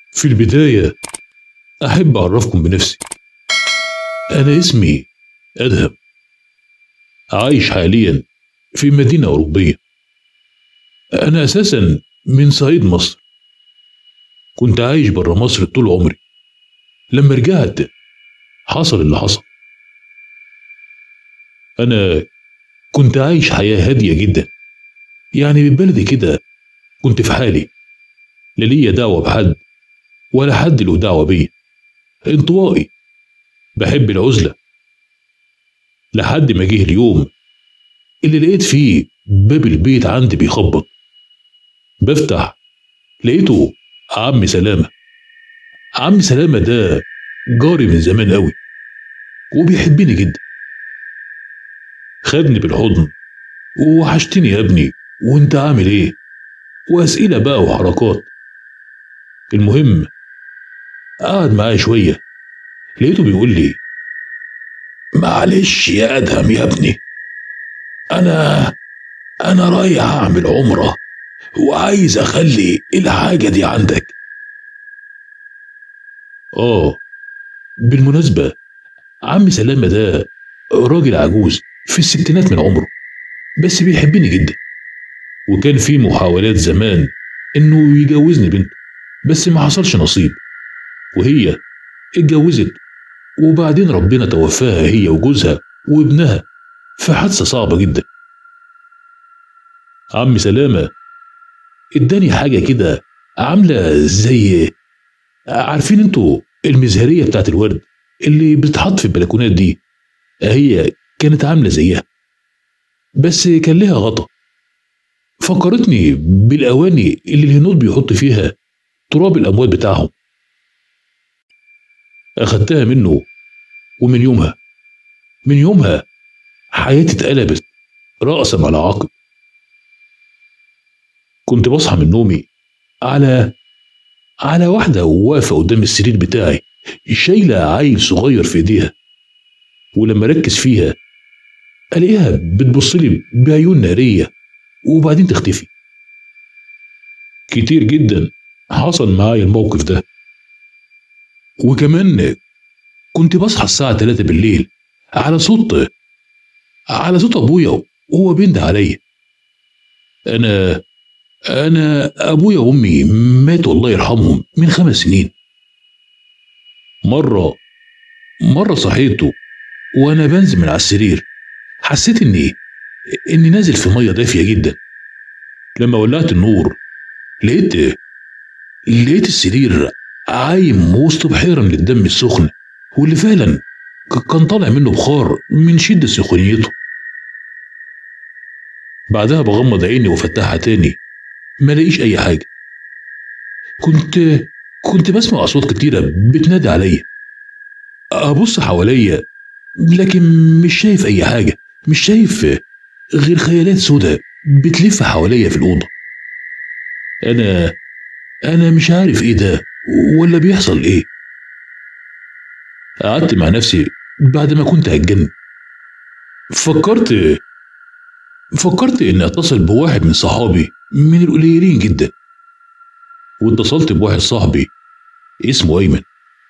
في البداية أحب أعرفكم بنفسي أنا اسمي أدهم عايش حاليا في مدينة أوروبية أنا أساسا من صعيد مصر كنت عايش برا مصر طول عمري لما رجعت حصل اللي حصل أنا كنت عايش حياة هادية جدا يعني بالبلدي كده كنت في حالي لا ليا دعوة بحد ولا حد له دعوة بيا انطوائي بحب العزلة لحد ما جه اليوم اللي لقيت فيه باب البيت عندي بيخبط بفتح لقيته عم سلامة عم سلامة ده جاري من زمان قوي وبيحبني جدا خدني بالحضن ووحشتني يا ابني وانت عامل ايه واسئله بقى وحركات المهم قعد معايا شويه لقيته بيقول لي معلش يا ادهم يا ابني انا انا رايح اعمل عمره وعايز اخلي الحاجه دي عندك اه بالمناسبه عم سلامه ده راجل عجوز في الستينات من عمره بس بيحبني جدا وكان في محاولات زمان انه يجوزني بنته بس ما حصلش نصيب وهي اتجوزت وبعدين ربنا توفاها هي وجوزها وابنها في حادثة صعبة جدا عم سلامة اداني حاجة كده عاملة زي عارفين انتوا المزهرية بتاعت الورد اللي بتتحط في البلكونات دي هي كانت عاملة زيها بس كان لها غطا فكرتني بالأواني اللي الهنود بيحط فيها تراب الأموات بتاعهم أخدتها منه ومن يومها من يومها حياتي اتقلبت رأسا على عقب كنت بصحى من نومي على على واحدة واقفة قدام السرير بتاعي شايلة عيل صغير في ايديها ولما ركز فيها الاقيها بتبص لي بعيون ناريه وبعدين تختفي كتير جدا حصل معايا الموقف ده وكمان كنت بصحى الساعة 3 بالليل على صوت على صوت أبويا وهو بينده عليا أنا أنا أبويا وأمي ماتوا الله يرحمهم من خمس سنين مرة مرة صحيت وأنا بنزل من على السرير حسيت إني إني نازل في مية دافية جدا لما ولعت النور لقيت لقيت السرير عايم وسط بحيرة من الدم السخن واللي فعلا ك- كان طالع منه بخار من شدة سخونيته بعدها بغمض عيني وافتحها تاني ما لاقيش أي حاجة كنت كنت بسمع أصوات كتيرة بتنادي عليا أبص حواليا لكن مش شايف أي حاجة مش شايف غير خيالات سودة بتلف حواليا في الأوضة أنا أنا مش عارف إيه ده ولا بيحصل إيه قعدت مع نفسي بعد ما كنت هتجن فكرت فكرت إني أتصل بواحد من صحابي من القليلين جدا واتصلت بواحد صاحبي اسمه أيمن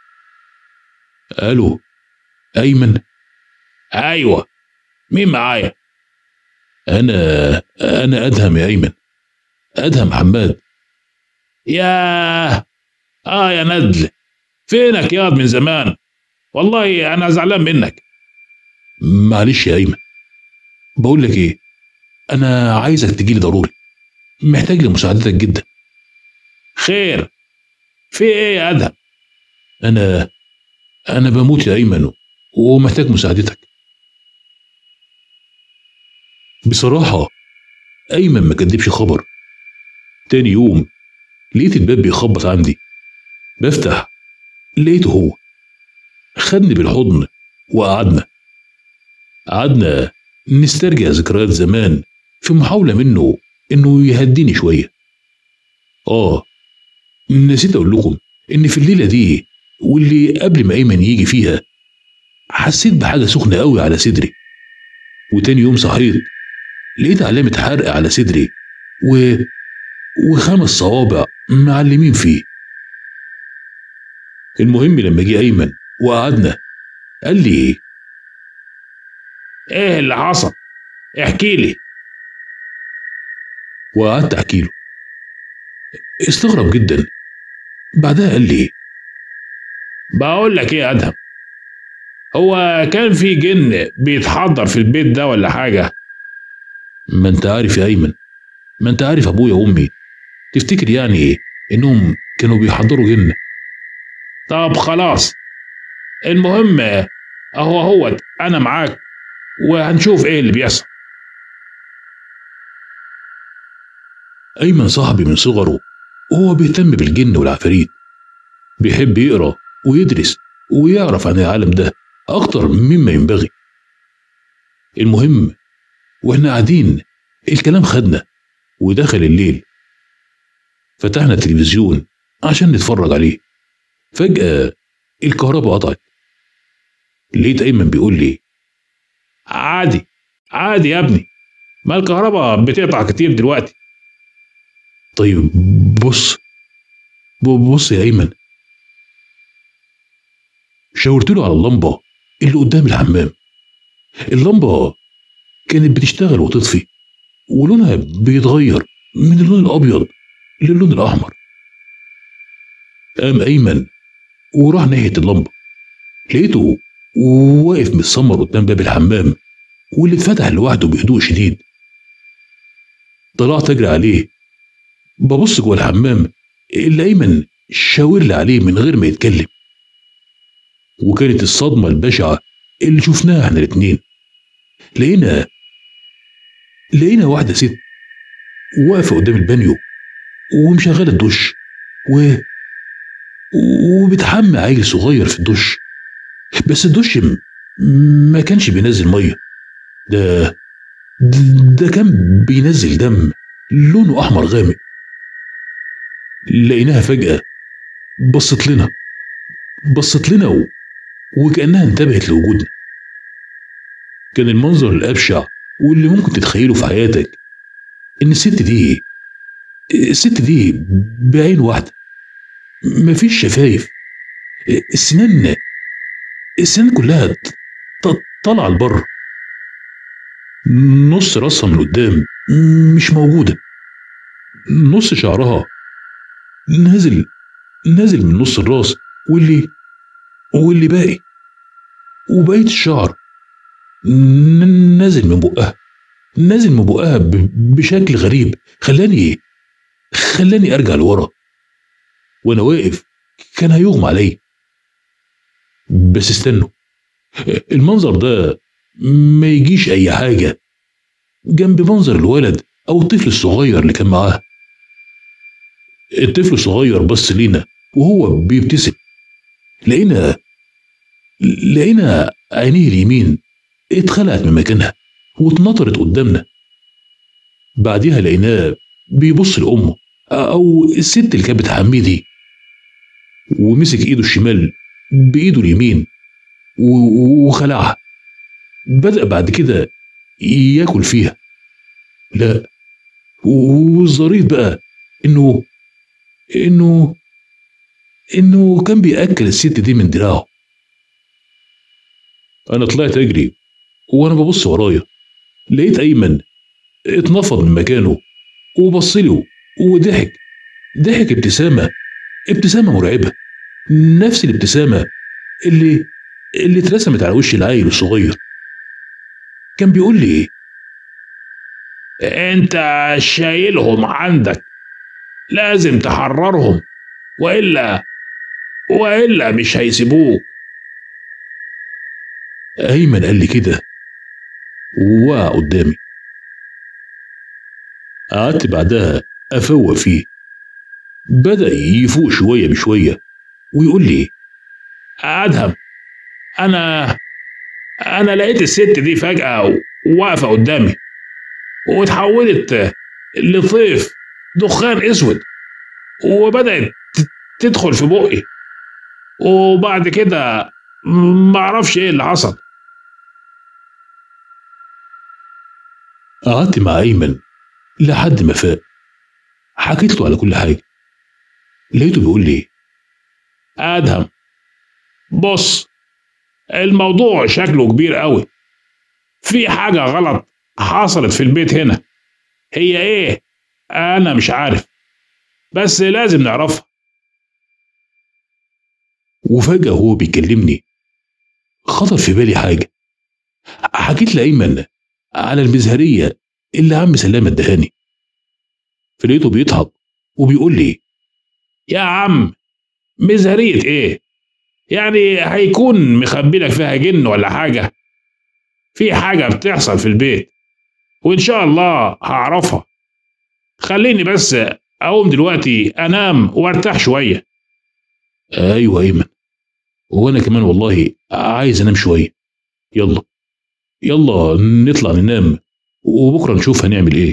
ألو أيمن أيوة مين معايا أنا أنا أدهم يا أيمن أدهم حماد ياه آه يا ندل فينك ياض من زمان والله أنا زعلان منك معلش يا أيمن بقول لك إيه أنا عايزك تجيلي ضروري محتاج لمساعدتك جدا خير في إيه يا أدهم أنا أنا بموت يا أيمن ومحتاج مساعدتك بصراحة أيمن ما كدبش خبر تاني يوم لقيت الباب بيخبط عندي بفتح لقيته هو خدني بالحضن وقعدنا قعدنا نسترجع ذكريات زمان في محاولة منه إنه يهديني شوية آه نسيت أقول لكم إن في الليلة دي واللي قبل ما أيمن يجي فيها حسيت بحاجة سخنة قوي على صدري وتاني يوم صحيت لقيت علامة حرق على صدري و... وخمس صوابع معلمين فيه المهم لما جه ايمن وقعدنا قال لي ايه ايه اللي حصل احكي لي وقعدت احكي له استغرب جدا بعدها قال لي ايه بقول لك ايه يا ادهم هو كان في جن بيتحضر في البيت ده ولا حاجه ما انت عارف يا ايمن ما انت عارف ابويا وامي تفتكر يعني ايه انهم كانوا بيحضروا جن طب خلاص المهم اهو هو انا معاك وهنشوف ايه اللي بيحصل ايمن صاحبي من صغره وهو بيهتم بالجن والعفاريت بيحب يقرا ويدرس ويعرف عن العالم ده اكتر مما ينبغي المهم واحنا قاعدين الكلام خدنا ودخل الليل فتحنا التلفزيون عشان نتفرج عليه فجأة الكهرباء قطعت لقيت أيمن بيقول لي عادي عادي يا ابني ما الكهرباء بتقطع كتير دلوقتي طيب بص بص يا أيمن شاورت له على اللمبة اللي قدام الحمام اللمبة كانت بتشتغل وتطفي ولونها بيتغير من اللون الأبيض للون الأحمر قام أيمن وراح ناحية اللمبة لقيته واقف متسمر قدام باب الحمام واللي اتفتح لوحده بهدوء شديد طلعت أجري عليه ببص جوه الحمام اللي أيمن شاور لي عليه من غير ما يتكلم وكانت الصدمة البشعة اللي شفناها احنا الاتنين لقينا لقينا واحدة ست واقفة قدام البانيو ومشغلة الدش و وبتحمى عيل صغير في الدش بس الدش م... ما كانش بينزل ميه ده ده كان بينزل دم لونه احمر غامق لقيناها فجأة بصت لنا بصت لنا و... وكأنها انتبهت لوجودنا كان المنظر الأبشع واللي ممكن تتخيله في حياتك إن الست دي الست دي بعين واحدة مفيش شفايف السنان السنان كلها طالعة لبره نص راسها من قدام مش موجودة نص شعرها نازل نازل من نص الراس واللي واللي باقي وبقية الشعر نازل من بقها نازل من بقها بشكل غريب خلاني خلاني ارجع لورا وانا واقف كان هيغمى عليا بس استنوا المنظر ده ما يجيش اي حاجه جنب منظر الولد او الطفل الصغير اللي كان معاه الطفل الصغير بص لينا وهو بيبتسم لقينا لقينا عينيه اليمين اتخلعت من مكانها واتنطرت قدامنا بعديها لقيناه بيبص لأمه أو الست اللي كانت بتحميه دي ومسك إيده الشمال بإيده اليمين وخلعها بدأ بعد كده ياكل فيها لا والظريف بقى إنه إنه إنه كان بيأكل الست دي من دراعه أنا طلعت أجري وأنا ببص ورايا لقيت أيمن اتنفض من مكانه وبص له وضحك ضحك ابتسامة ابتسامة مرعبة نفس الابتسامة اللي اللي اترسمت على وش العيل الصغير كان بيقول لي ايه انت شايلهم عندك لازم تحررهم والا والا مش هيسيبوك ايمن قال لي كده ووقع قدامي قعدت بعدها افوق فيه بدا يفوق شويه بشويه ويقول لي ادهم انا انا لقيت الست دي فجاه واقفه قدامي واتحولت لطيف دخان اسود وبدات تدخل في بقي وبعد كده معرفش ايه اللي حصل قعدت مع ايمن لحد ما فاق حكيت له على كل حاجه لقيته بيقول لي ادهم بص الموضوع شكله كبير قوي في حاجة غلط حصلت في البيت هنا هي ايه انا مش عارف بس لازم نعرفها وفجأة وهو بيكلمني خطر في بالي حاجة حكيت لأيمن على المزهرية اللي عم سلام ادهاني فلقيته بيضحك وبيقول لي يا عم مزهرية ايه يعني هيكون مخبي لك فيها جن ولا حاجة في حاجة بتحصل في البيت وإن شاء الله هعرفها خليني بس أقوم دلوقتي أنام وأرتاح شوية أيوة أيمن وأنا كمان والله عايز أنام شوية يلا يلا نطلع ننام وبكرة نشوف هنعمل إيه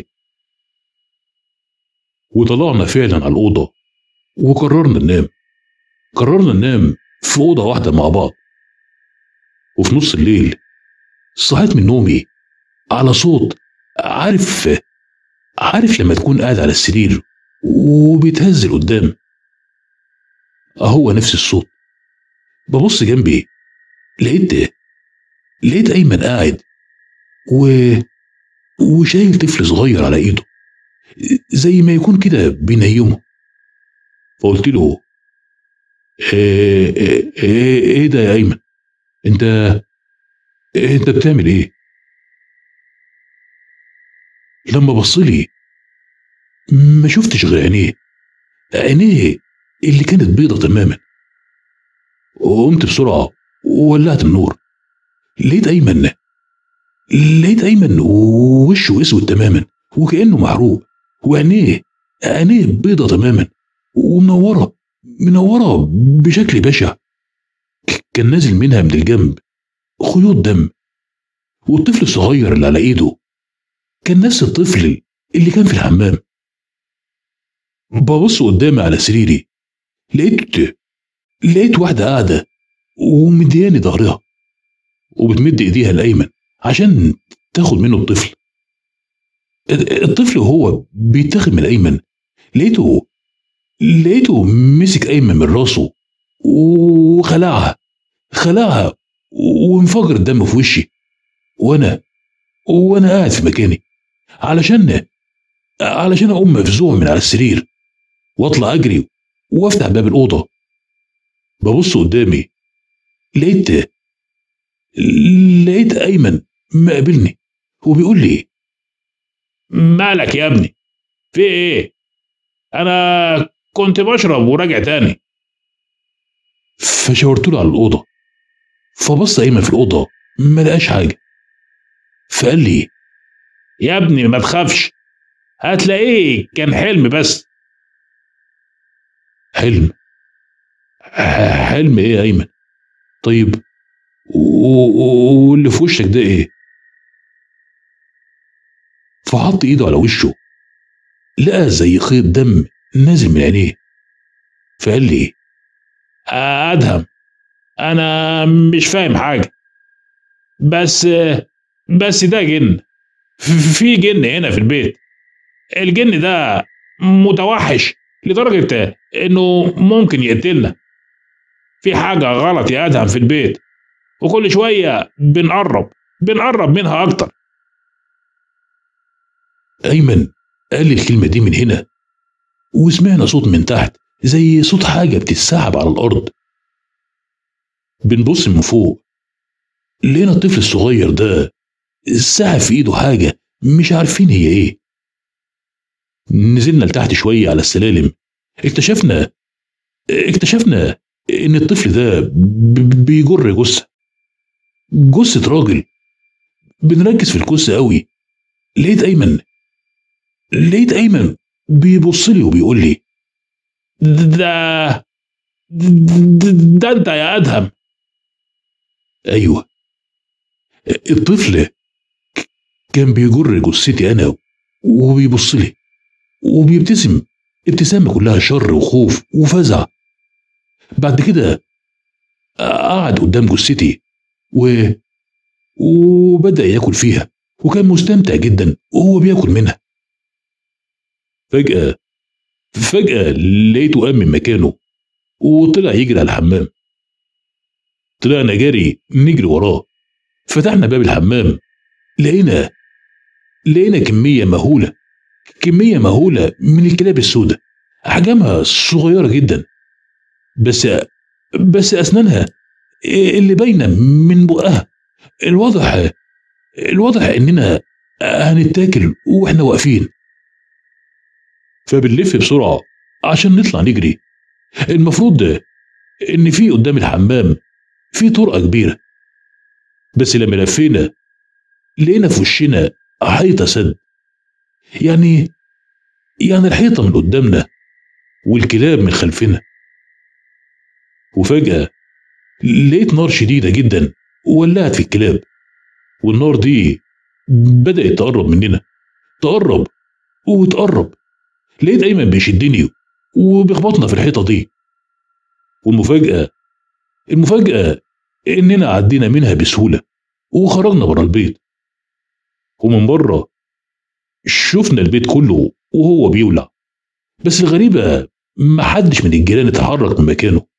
وطلعنا فعلا على الأوضة وقررنا ننام قررنا ننام في أوضة واحدة مع بعض وفي نص الليل صحيت من نومي على صوت عارف عارف لما تكون قاعد على السرير وبيتهز لقدام هو نفس الصوت ببص جنبي لقيت لقيت أيمن قاعد و وشايل طفل صغير على إيده زي ما يكون كده بينيمه فقلت له ايه, إيه, ايه ده يا ايمن انت انت بتعمل ايه لما بص لي ما شفتش غير عينيه عينيه اللي كانت بيضة تماما وقمت بسرعة وولعت النور لقيت أيمن لقيت أيمن ووشه أسود تماما وكأنه محروق وعينيه عينيه بيضة تماما ومنورة منورة بشكل بشع كان نازل منها من الجنب خيوط دم والطفل الصغير اللي على ايده كان نفس الطفل اللي كان في الحمام ببص قدامي على سريري لقيت لقيت واحدة قاعدة ومدياني ظهرها وبتمد ايديها الأيمن عشان تاخد منه الطفل الطفل وهو بيتاخد من الأيمن لقيته لقيته مسك أيمن من راسه وخلعها خلعها وانفجر الدم في وشي وانا وانا قاعد في مكاني علشان علشان اقوم مفزوع من على السرير واطلع اجري وافتح باب الاوضه ببص قدامي لقيت لقيت ايمن مقابلني وبيقول لي مالك يا ابني في ايه انا كنت بشرب وراجع تاني فشاورت له على الاوضه فبص ايمن في الاوضه ما لقاش حاجه فقال لي يا ابني ما تخافش هتلاقيه كان حلم بس حلم حلم ايه يا ايمن طيب واللي في وشك ده ايه فحط ايده على وشه لقى زي خيط دم نازل من عينيه فقال لي ادهم انا مش فاهم حاجه بس بس ده جن في جن هنا في البيت الجن ده متوحش لدرجة إنه ممكن يقتلنا في حاجة غلط يا أدهم في البيت وكل شوية بنقرب بنقرب منها أكتر أيمن قال لي الكلمة دي من هنا وسمعنا صوت من تحت زي صوت حاجة بتتسحب على الأرض بنبص من فوق لقينا الطفل الصغير ده سحب في ايده حاجة مش عارفين هي ايه نزلنا لتحت شوية على السلالم اكتشفنا اكتشفنا ان الطفل ده بيجر جثة جثة راجل بنركز في الجثة قوي لقيت ايمن لقيت ايمن بيبص لي وبيقول لي ده ده انت يا ادهم ايوه الطفل كان بيجر جثتي انا وبيبص لي وبيبتسم ابتسامه كلها شر وخوف وفزع بعد كده قعد قدام جثتي و وبدا ياكل فيها وكان مستمتع جدا وهو بياكل منها فجاه فجاه لقيته قام من مكانه وطلع يجري على الحمام طلعنا جري نجري وراه فتحنا باب الحمام لقينا لقينا كمية مهولة كمية مهولة من الكلاب السوداء أحجامها صغيرة جدا بس بس أسنانها اللي باينة من بقها الواضح الواضح إننا هنتاكل وإحنا واقفين فبنلف بسرعة عشان نطلع نجري المفروض إن في قدام الحمام في طرقة كبيرة بس لما لفينا لقينا في وشنا حيطة سد يعني يعني الحيطة من قدامنا والكلاب من خلفنا وفجأة لقيت نار شديدة جدا ولعت في الكلاب والنار دي بدأت تقرب مننا تقرب وتقرب لقيت أيمن بيشدني وبيخبطنا في الحيطة دي والمفاجأة المفاجأة إننا عدينا منها بسهولة وخرجنا بره البيت ومن بره شفنا البيت كله وهو بيولع بس الغريبة محدش من الجيران اتحرك من مكانه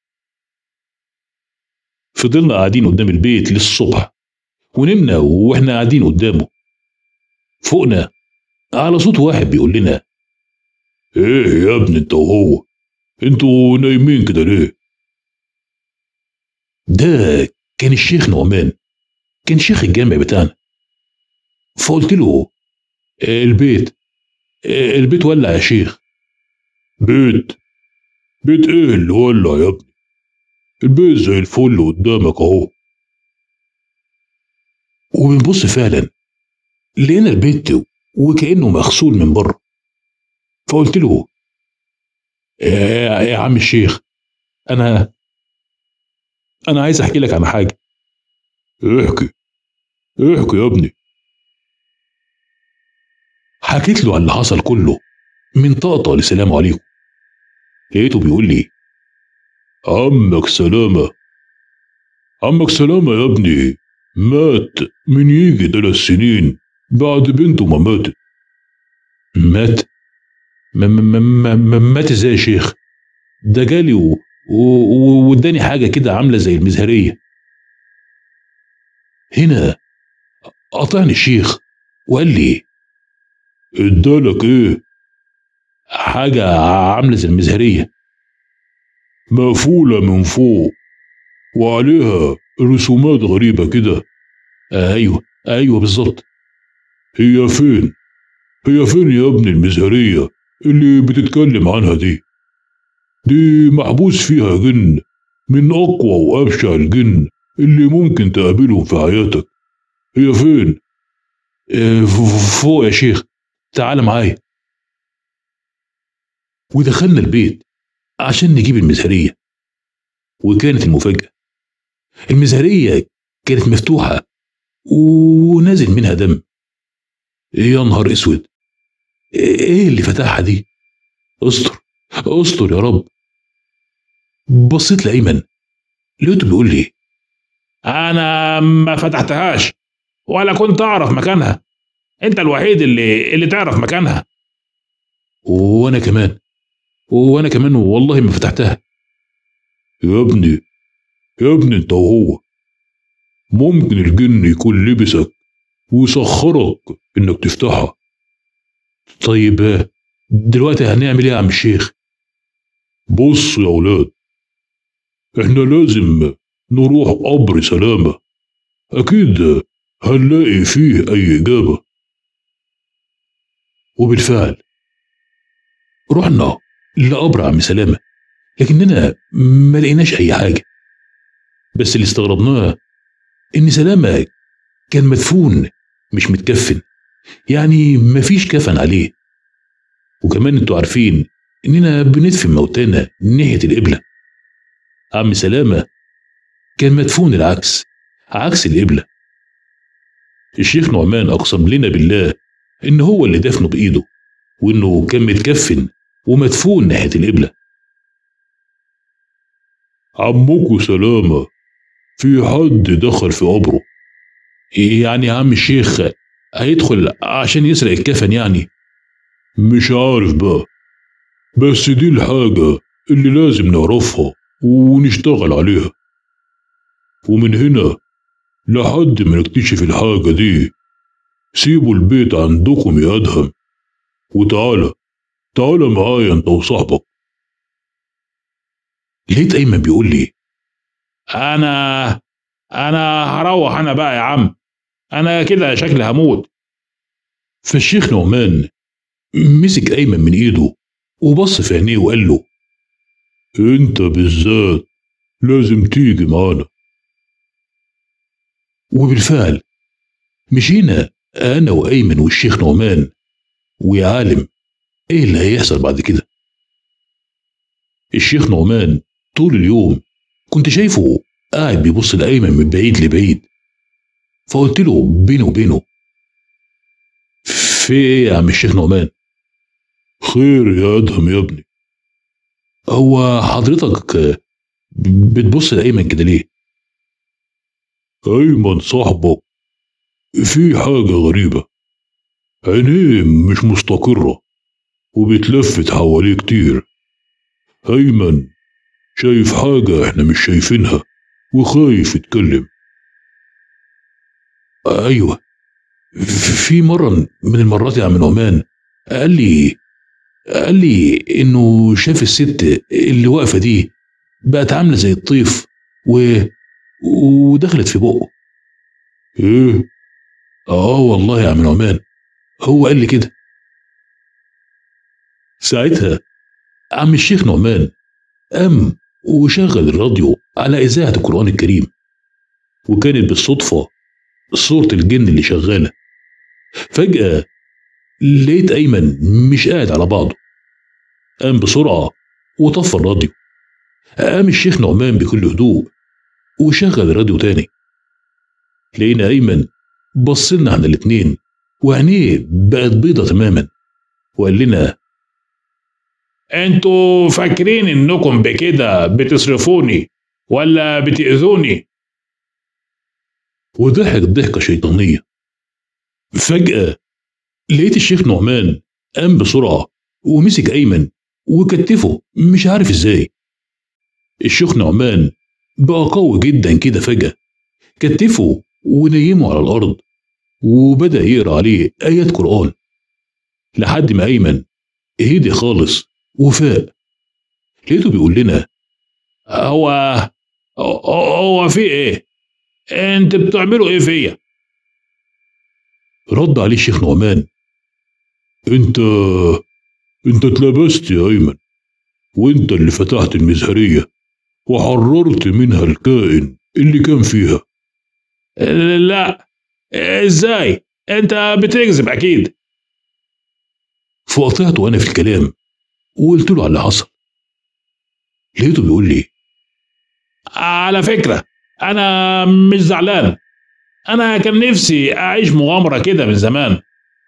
فضلنا قاعدين قدام البيت للصبح ونمنا واحنا قاعدين قدامه فوقنا على صوت واحد بيقول لنا ايه يا ابني انت وهو انتوا نايمين كده ليه ده كان الشيخ نعمان كان شيخ الجامع بتاعنا فقلت له البيت البيت ولع يا شيخ بيت بيت ايه اللي ولع يا ابني البيت زي الفل قدامك اهو وبنبص فعلا لقينا البيت وكأنه مغسول من بره فقلت له يا, يا عم الشيخ انا انا عايز احكي لك عن حاجه احكي احكي يا ابني حكيت له عن اللي حصل كله من طقطقه لسلام عليكم لقيته بيقول لي عمك سلامة عمك سلامة يا ابني مات من يجي ثلاث سنين بعد بنته ما ماتت مات م- م- م- م- مات ازاي يا شيخ ده جالي و- و- واداني حاجة كده عاملة زي المزهرية هنا قطعني الشيخ وقال لي ادالك ايه حاجة عاملة زي المزهرية مقفولة من فوق وعليها رسومات غريبة كده آه ايوه ايوه بالظبط هي فين هي فين يا ابني المزهرية اللي بتتكلم عنها دي دي محبوس فيها جن من أقوى وأبشع الجن اللي ممكن تقابلهم في حياتك هي فين؟ آه، ف- فوق يا شيخ تعال معايا ودخلنا البيت عشان نجيب المزهرية وكانت المفاجأة المزهرية كانت مفتوحة ونازل منها دم يا نهار اسود ايه اللي فتحها دي استر استر يا رب بصيت لايمن لقيته بيقول لي انا ما فتحتهاش ولا كنت اعرف مكانها انت الوحيد اللي اللي تعرف مكانها وانا كمان وانا كمان والله ما فتحتها يا ابني يا ابني انت وهو ممكن الجن يكون لبسك ويسخرك انك تفتحها طيب آه، دلوقتي هنعمل ايه يا عم الشيخ بص يا اولاد احنا لازم نروح قبر سلامة اكيد هنلاقي فيه اي اجابة وبالفعل رحنا لقبر عم سلامة لكننا ما لقيناش اي حاجة بس اللي استغربناه ان سلامة كان مدفون مش متكفن يعني مفيش كفن عليه وكمان انتوا عارفين اننا بندفن موتانا ناحية القبلة عم سلامة كان مدفون العكس عكس القبلة الشيخ نعمان أقسم لنا بالله إن هو اللي دفنه بإيده وإنه كان متكفن ومدفون ناحية القبلة عمكو سلامة في حد دخل في قبره يعني يا عم الشيخ هيدخل عشان يسرق الكفن يعني مش عارف بقى بس دي الحاجة اللي لازم نعرفها ونشتغل عليها ومن هنا لحد ما نكتشف الحاجة دي سيبوا البيت عندكم يا أدهم وتعالى تعالى معايا انت وصاحبك لقيت ايمن بيقول لي انا انا هروح انا بقى يا عم انا كده شكلي هموت فالشيخ نعمان مسك ايمن من ايده وبص في عينيه وقال له انت بالذات لازم تيجي معانا وبالفعل مشينا انا وايمن والشيخ نعمان ويا عالم ايه اللي هيحصل بعد كده الشيخ نعمان طول اليوم كنت شايفه قاعد بيبص لايمن من بعيد لبعيد فقلت له بيني وبينه في ايه يا عم الشيخ نعمان خير يا ادهم يا ابني هو حضرتك بتبص لايمن كده ليه ايمن صاحبك في حاجه غريبه عينيه مش مستقره وبتلفت حواليه كتير أيمن شايف حاجة إحنا مش شايفينها وخايف يتكلم أيوة في مرة من المرات يا عم نعمان قال لي قال لي إنه شاف الست اللي واقفة دي بقت عاملة زي الطيف و... ودخلت في بقه إيه؟ آه والله يا عم نعمان هو قال لي كده ساعتها عم الشيخ نعمان قام وشغل الراديو على إذاعة القرآن الكريم وكانت بالصدفة صورة الجن اللي شغالة فجأة لقيت أيمن مش قاعد على بعضه قام بسرعة وطفى الراديو قام الشيخ نعمان بكل هدوء وشغل الراديو تاني لقينا أيمن بصلنا احنا الاتنين وعينيه بقت بيضة تماما وقال لنا انتوا فاكرين انكم بكده بتصرفوني ولا بتأذوني وضحك ضحكة شيطانية فجأة لقيت الشيخ نعمان قام بسرعة ومسك أيمن وكتفه مش عارف ازاي الشيخ نعمان بقى قوي جدا كده فجأة كتفه ونيمه على الأرض وبدأ يقرأ عليه آيات قرآن لحد ما أيمن هدي خالص وفاق لقيته بيقول لنا هو هو في ايه انت بتعملوا ايه فيا رد عليه الشيخ نعمان انت انت اتلبست يا ايمن وانت اللي فتحت المزهرية وحررت منها الكائن اللي كان فيها لا ازاي انت بتكذب اكيد فقطعته انا في الكلام وقلت له على اللي حصل لقيته بيقول لي على فكرة أنا مش زعلان أنا كان نفسي أعيش مغامرة كده من زمان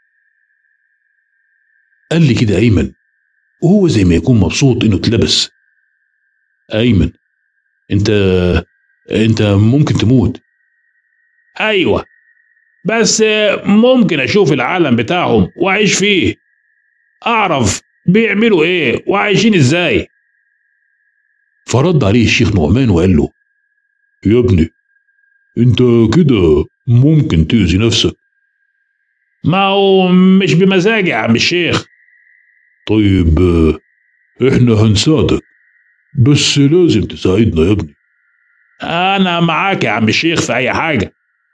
قال لي كده أيمن وهو زي ما يكون مبسوط إنه اتلبس أيمن أنت أنت ممكن تموت أيوة بس ممكن أشوف العالم بتاعهم وأعيش فيه أعرف بيعملوا إيه وعايشين إزاي فرد عليه الشيخ نعمان وقال له يا ابني انت كده ممكن تأذي نفسك ما هو مش بمزاجي يا عم الشيخ طيب احنا هنساعدك بس لازم تساعدنا يا ابني انا معاك يا عم الشيخ في اي حاجه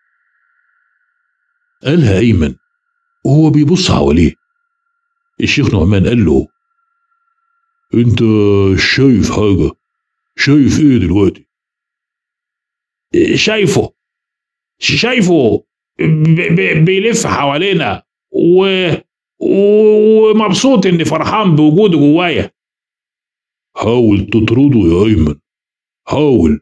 قالها ايمن وهو بيبص حواليه الشيخ نعمان قال له انت شايف حاجه شايف ايه دلوقتي شايفه شايفه بيلف حوالينا و ومبسوط اني فرحان بوجوده جوايا حاول تطرده يا ايمن حاول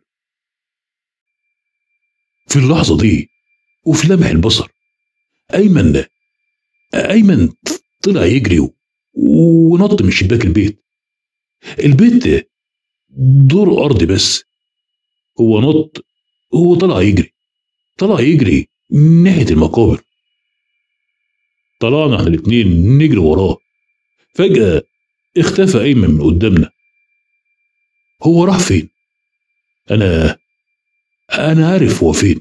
في اللحظة دي وفي لمح البصر أيمن أيمن طلع يجري ونط من شباك البيت البيت دور أرض بس هو نط هو طلع يجري طلع يجري ناحية المقابر طلعنا احنا الاتنين نجري وراه فجأة اختفى أيمن من قدامنا هو راح فين؟ أنا أنا عارف هو فين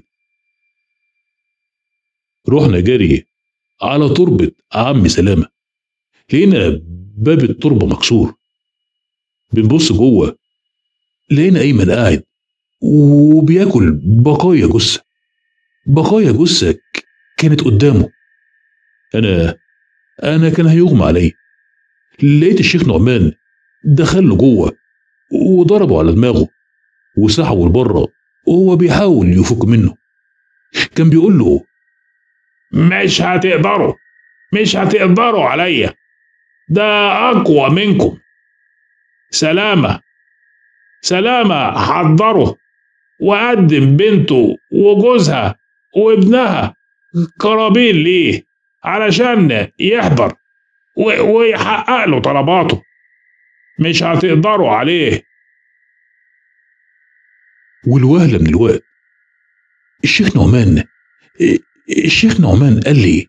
رحنا جري على تربة عم سلامة لقينا باب التربة مكسور بنبص جوه لقينا أيمن قاعد وبياكل بقايا جثة بقايا جثة ك- كانت قدامه أنا أنا كان هيغمى عليا لقيت الشيخ نعمان دخل له جوه وضربه على دماغه وسحبه لبره وهو بيحاول يفك منه كان بيقول له مش هتقدروا مش هتقدروا عليا ده أقوى منكم سلامة سلامة حضره وقدم بنته وجوزها وابنها قرابين ليه علشان يحضر و- ويحقق له طلباته مش هتقدروا عليه والوهلة من الوقت الشيخ نعمان الشيخ نعمان قال لي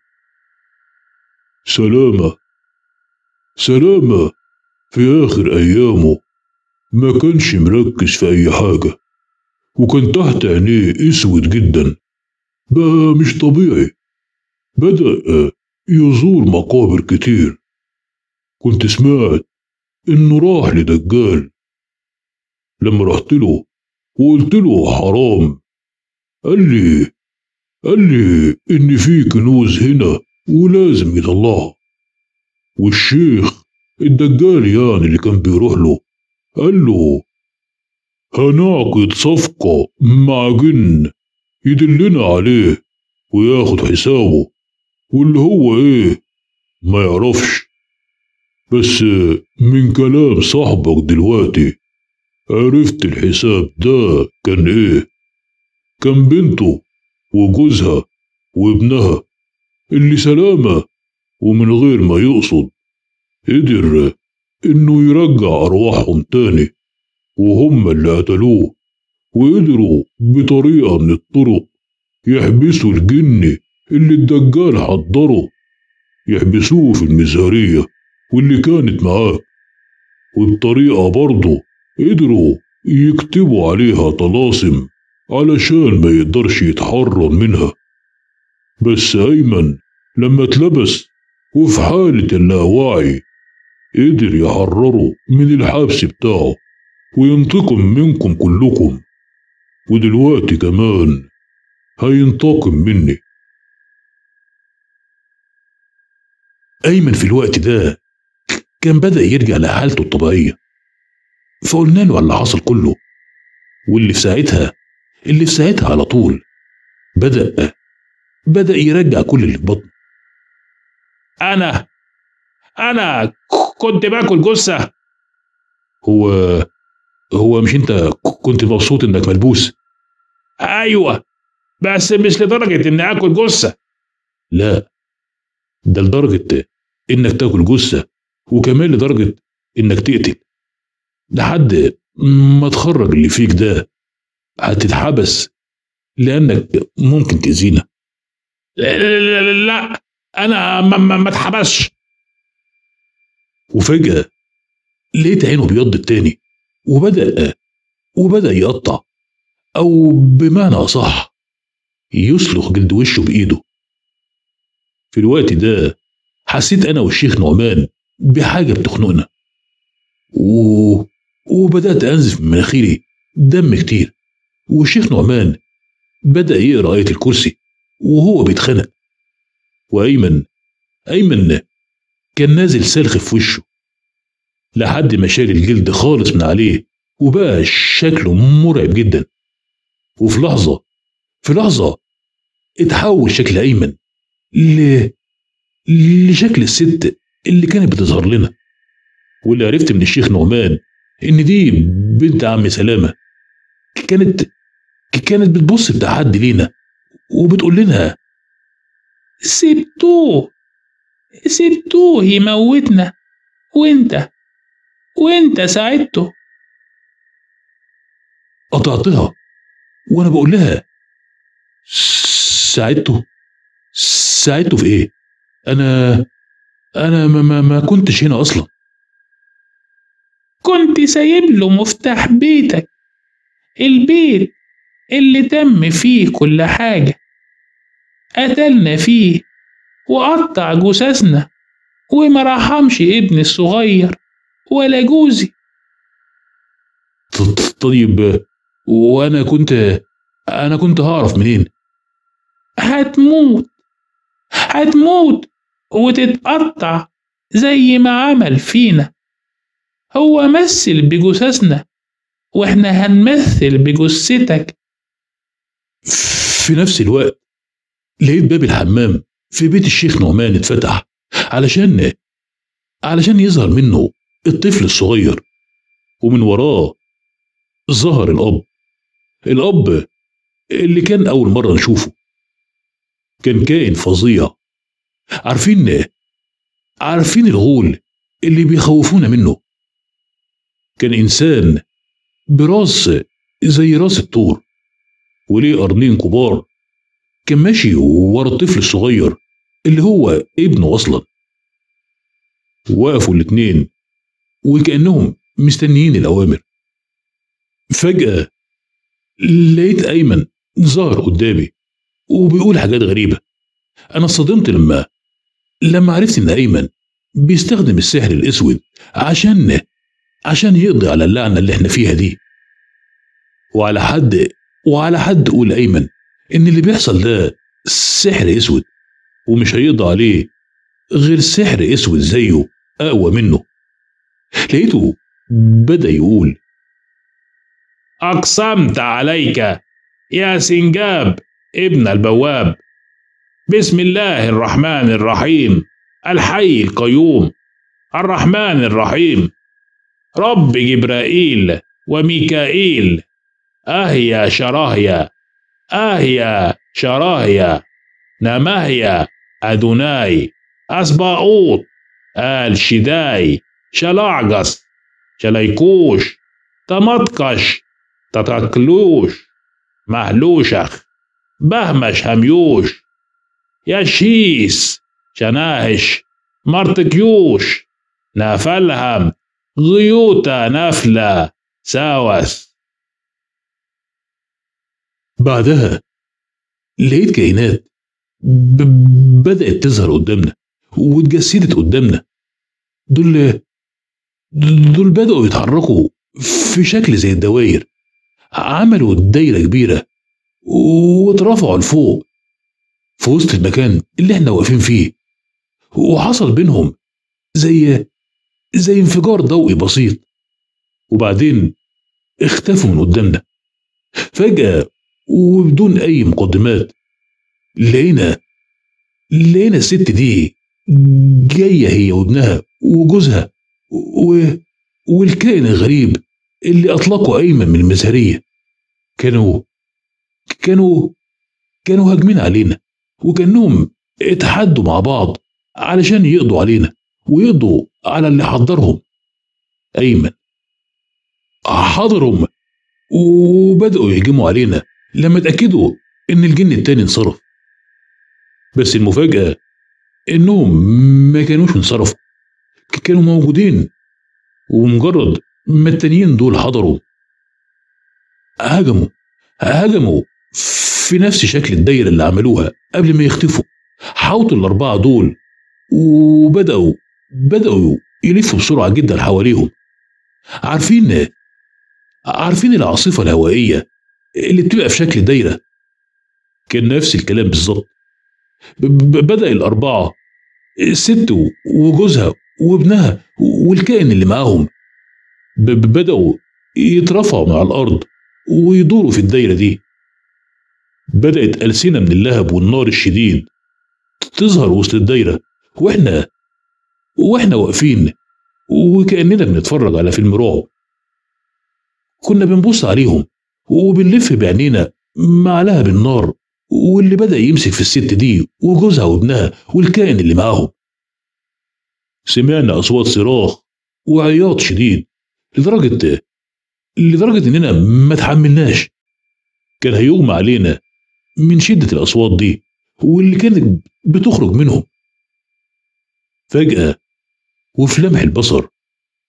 سلامة سلامة في آخر أيامه ما كانش مركز في أي حاجة وكان تحت عينيه أسود جدا بقى مش طبيعي بدأ يزور مقابر كتير كنت سمعت إنه راح لدجال لما رحت له وقلت له حرام قال لي قال لي إن في كنوز هنا ولازم يطلعها والشيخ الدجال يعني اللي كان بيروح له قال له هنعقد صفقة مع جن يدلنا عليه وياخد حسابه واللي هو ايه ما يعرفش بس من كلام صاحبك دلوقتي عرفت الحساب ده كان ايه كان بنته وجوزها وابنها اللي سلامة ومن غير ما يقصد قدر انه يرجع ارواحهم تاني وهم اللي قتلوه وقدروا بطريقة من الطرق يحبسوا الجن اللي الدجال حضره يحبسوه في المزهرية واللي كانت معاه وبطريقة برضه قدروا يكتبوا عليها طلاسم علشان ما يقدرش يتحرر منها بس أيمن لما اتلبس وفي حالة اللاوعي قدر يحرره من الحبس بتاعه وينتقم منكم كلكم ودلوقتي كمان هينتقم مني أيمن في الوقت ده كان بدأ يرجع لحالته الطبيعية فقلنا له على اللي حصل كله واللي في ساعتها اللي في ساعتها على طول بدأ بدأ يرجع كل اللي في بطنه أنا أنا كنت باكل جثة هو هو مش انت كنت مبسوط انك ملبوس أيوة بس مش لدرجة إني آكل جثة لا ده لدرجة انك تاكل جثة وكمان لدرجة انك تقتل لحد ما تخرج اللي فيك ده هتتحبس لانك ممكن تأذينا لا, لا, لا أنا ما, ما, ما اتحبسش وفجأة لقيت عينه بيض التاني وبدأ وبدأ يقطع أو بمعنى أصح يسلخ جلد وشه بإيده في الوقت ده حسيت أنا والشيخ نعمان بحاجة بتخنقنا و... وبدأت أنزف من مناخيري دم كتير والشيخ نعمان بدأ يقرأ آية الكرسي وهو بيتخنق وأيمن أيمن كان نازل سلخ في وشه لحد ما شال الجلد خالص من عليه وبقى شكله مرعب جدا وفي لحظة في لحظة اتحول شكل أيمن ل... لشكل الست اللي كانت بتظهر لنا واللي عرفت من الشيخ نعمان إن دي بنت عم سلامة كانت كانت بتبص بتحدي لينا وبتقول لنا سبتوه سبتوه يموتنا وانت وانت ساعدته قطعتها وانا بقول لها ساعدته ساعدته في ايه انا انا ما, ما, ما كنتش هنا اصلا كنت سايب له مفتاح بيتك البيت اللي تم فيه كل حاجة قتلنا فيه وقطع جثثنا وما رحمش ابني الصغير ولا جوزي ط- طيب وانا كنت انا كنت هعرف منين هتموت هتموت وتتقطع زي ما عمل فينا هو مثل بجثثنا واحنا هنمثل بجثتك في نفس الوقت لقيت باب الحمام في بيت الشيخ نعمان اتفتح علشان علشان يظهر منه الطفل الصغير ومن وراه ظهر الأب الأب اللي كان أول مرة نشوفه كان كائن فظيع عارفين عارفين الغول اللي بيخوفونا منه كان إنسان براس زي راس الطور وليه قرنين كبار كان ماشي ورا الطفل الصغير اللي هو ابنه أصلا وقفوا الاتنين وكأنهم مستنيين الأوامر فجأة لقيت أيمن ظهر قدامي وبيقول حاجات غريبة أنا اتصدمت لما لما عرفت إن أيمن بيستخدم السحر الأسود عشان عشان يقضي على اللعنة اللي احنا فيها دي وعلى حد وعلى حد قول أيمن إن اللي بيحصل ده سحر أسود ومش هيقضى عليه غير سحر أسود زيه أقوى منه لقيته بدأ يقول أقسمت عليك يا سنجاب ابن البواب بسم الله الرحمن الرحيم الحي القيوم الرحمن الرحيم رب جبرائيل وميكائيل أهيا شراهيا أهيا شراهيا نمهيا أدوناي أسباؤوت آل شداي شلاعجس شليكوش تمطقش تتكلوش مهلوشخ بهمش هميوش يشيس شناهش مرتكيوش نافلهم غيوتا نفلة ساوس بعدها لقيت كائنات ب... بدأت تظهر قدامنا واتجسدت قدامنا دول دول بدأوا يتحركوا في شكل زي الدواير عملوا دايرة كبيرة واترفعوا لفوق في وسط المكان اللي احنا واقفين فيه وحصل بينهم زي زي انفجار ضوئي بسيط وبعدين اختفوا من قدامنا فجأة وبدون أي مقدمات لقينا لقينا الست دي جاية هي وابنها وجوزها و... والكائن الغريب اللي أطلقوا أيمن من المزهرية كانوا كانوا كانوا هاجمين علينا وكأنهم اتحدوا مع بعض علشان يقضوا علينا ويقضوا على اللي حضرهم أيمن حضرهم وبدأوا يهجموا علينا لما اتأكدوا إن الجن التاني انصرف بس المفاجأة إنهم ما كانوش انصرفوا كانوا موجودين ومجرد ما التانيين دول حضروا هجموا هجموا في نفس شكل الدايرة اللي عملوها قبل ما يختفوا حاوطوا الأربعة دول وبدأوا بدأوا يلفوا بسرعة جدا حواليهم عارفين عارفين العاصفة الهوائية اللي بتبقى في شكل دايرة كان نفس الكلام بالظبط بدأ الأربعة الست وجوزها وابنها والكائن اللي معاهم بدأوا يترفعوا مع الأرض ويدوروا في الدايرة دي بدأت ألسنة من اللهب والنار الشديد تظهر وسط الدايرة وإحنا وإحنا واقفين وكأننا بنتفرج على فيلم رعب كنا بنبص عليهم وبنلف بعينينا مع لهب النار واللي بدأ يمسك في الست دي وجوزها وابنها والكائن اللي معاهم سمعنا أصوات صراخ وعياط شديد لدرجة لدرجة إننا ما تحملناش كان هيغمى علينا من شدة الأصوات دي واللي كانت بتخرج منهم فجأة وفي لمح البصر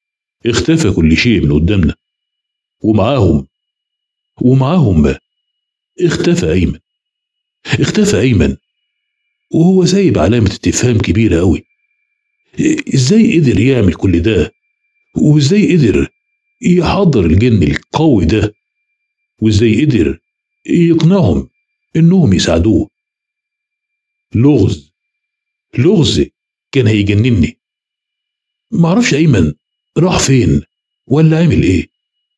اختفى كل شيء من قدامنا ومعاهم ومعاهم اختفى أيمن اختفى أيمن وهو سايب علامة استفهام كبيرة أوي ازاي قدر يعمل كل ده وازاي قدر يحضر الجن القوي ده وازاي قدر يقنعهم انهم يساعدوه لغز لغز كان هيجنني معرفش ايمن راح فين ولا عمل ايه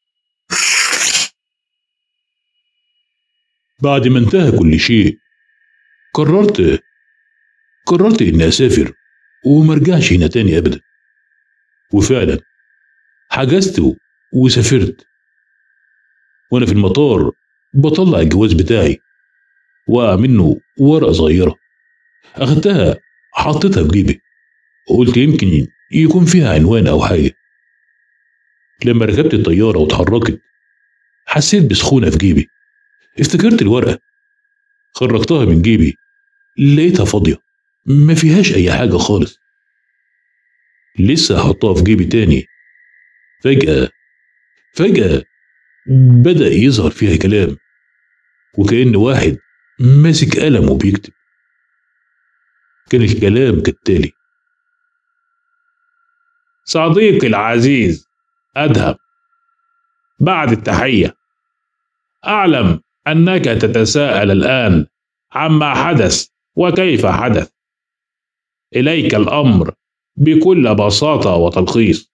بعد ما انتهى كل شيء قررت قررت اني اسافر ومرجعش هنا تاني ابدا وفعلا حجزت وسافرت وانا في المطار بطلع الجواز بتاعي وقع منه ورقه صغيره اخدتها حطيتها في جيبي وقلت يمكن يكون فيها عنوان او حاجه لما ركبت الطياره واتحركت حسيت بسخونه في جيبي افتكرت الورقه خرجتها من جيبي لقيتها فاضيه ما فيهاش اي حاجه خالص لسه هحطها في جيبي تاني فجاه فجاه بدا يظهر فيها كلام وكأن واحد ماسك قلم وبيكتب كان الكلام كالتالي صديقي العزيز أدهم بعد التحية أعلم أنك تتساءل الآن عما حدث وكيف حدث إليك الأمر بكل بساطة وتلخيص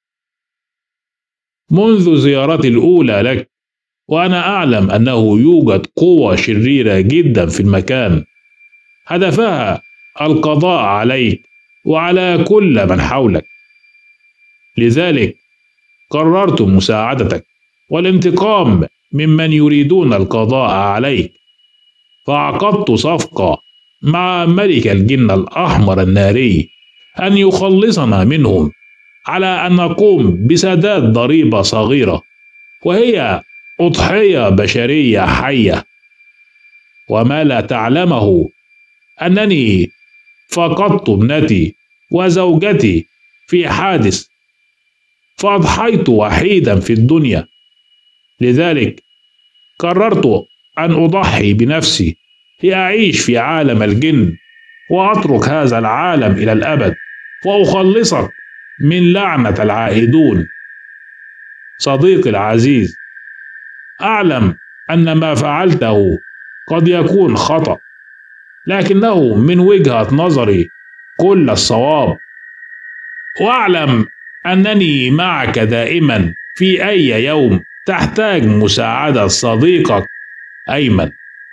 منذ زيارتي الأولى لك وأنا أعلم أنه يوجد قوة شريرة جدا في المكان هدفها القضاء عليك وعلى كل من حولك لذلك قررت مساعدتك والانتقام ممن يريدون القضاء عليك فعقدت صفقة مع ملك الجن الأحمر الناري أن يخلصنا منهم على أن نقوم بسداد ضريبة صغيرة وهي أضحية بشرية حية وما لا تعلمه أنني فقدت ابنتي وزوجتي في حادث فأضحيت وحيدا في الدنيا لذلك قررت أن أضحي بنفسي لأعيش في عالم الجن وأترك هذا العالم إلى الأبد وأخلصك من لعنة العائدون صديقي العزيز أعلم أن ما فعلته قد يكون خطأ لكنه من وجهة نظري كل الصواب واعلم أنني معك دائما في أي يوم تحتاج مساعدة صديقك أيمن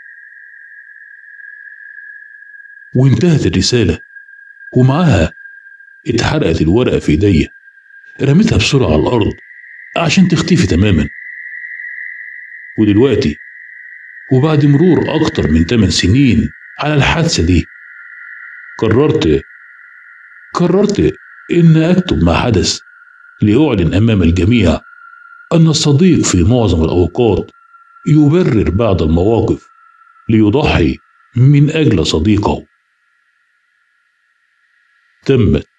وانتهت الرسالة ومعاها اتحرقت الورقة في ايديا رميتها بسرعة على الأرض عشان تختفي تماما ودلوقتي وبعد مرور أكتر من 8 سنين على الحادثة دي قررت قررت إن أكتب ما حدث لأعلن أمام الجميع أن الصديق في معظم الأوقات يبرر بعض المواقف ليضحي من أجل صديقه تمت